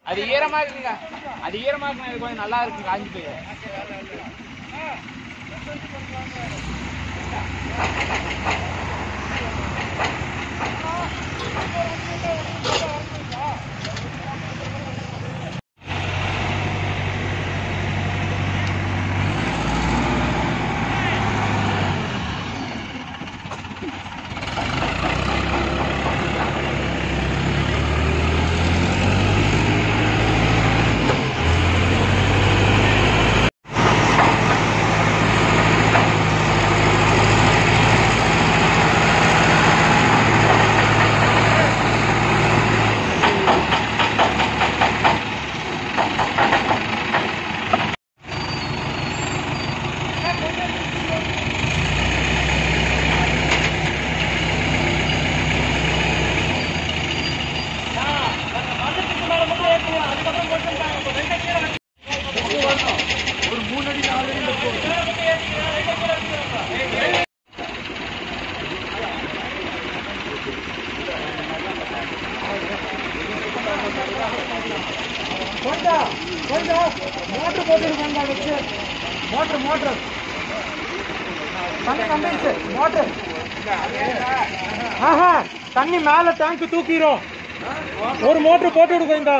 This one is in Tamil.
அது ஈரமா இருக்குங்க அது ஈரமா இருக்குங்க இது கொஞ்சம் நல்லா இருக்கு காஞ்சி போய் கொஞ்சம் கொஞ்சம் மோட்டர் போட்டுருக்காங்க வச்சு மோட்டர் மோட்டர் தண்ணி வந்துருச்சு மோட்டர் ஆஹா தண்ணி மேல டேங்க் தூக்கிரும் ஒரு மோட்டர் போட்டு விடுங்க இந்த